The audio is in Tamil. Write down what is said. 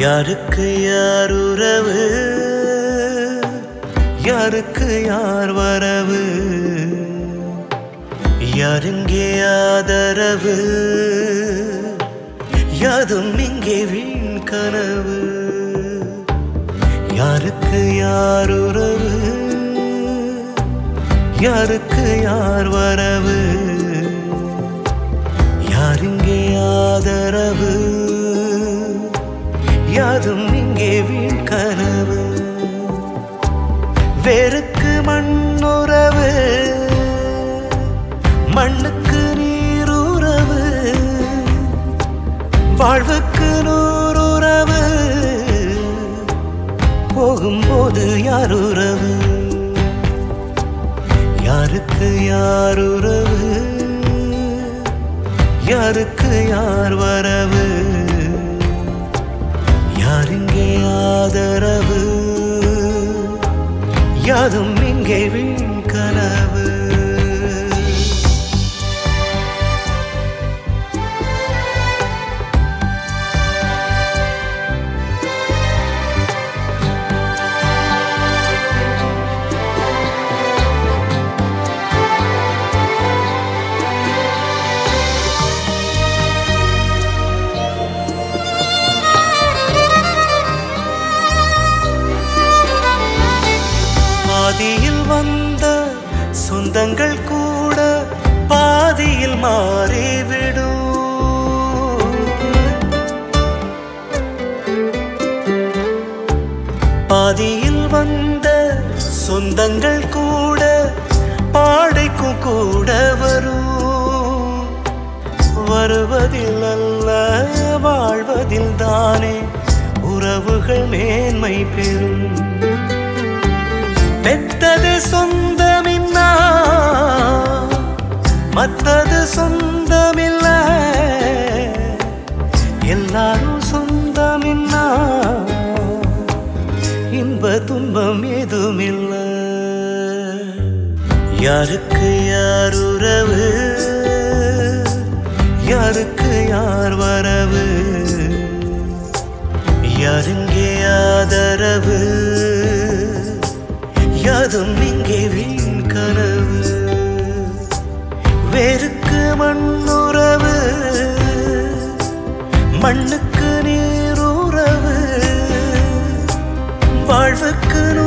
யாருக்கு யார் உறவு யாருக்கு யார் வரவு யாருங்கே ஆதரவு யாதும் இங்கே வீண் கனவு யாருக்கு யார் உறவு யாருக்கு யார் வரவு யாருங்கே ஆதரவு யாதும் இங்கே வீண் கனவு வேருக்கு மண்ணுறவு மண்ணுக்கு நீருறவு வாழ்வுக்கு நூறுறவு போகும்போது யார் உறவு யாருக்கு யார் உறவு யாருக்கு யார் வரவு யாருங்கே ஆதரவு யாதும் இங்கே வீண் கனவு பாதியில் வந்த சொந்தங்கள் கூட பாதியில் மாறிவிடும் பாதியில் வந்த சொந்தங்கள் கூட பாடைக்கும் கூட வரும் வருவதில் அல்ல வாழ்வதில் தானே உறவுகள் மேன்மை பெறும் பெத்தது சொந்தமின்னா மத்தது சொந்தமில்ல எல்லாரும் சொந்தமின்னா இன்ப துன்பம் ஏதுமில்ல யாருக்கு யார் உறவு யாருக்கு யார் வரவு யாருங்கே ஆதரவு யாதும் இங்கே வீண் கனவு வேருக்கு மண்ணுறவு மண்ணுக்கு நீருறவு வாழ்வுக்கு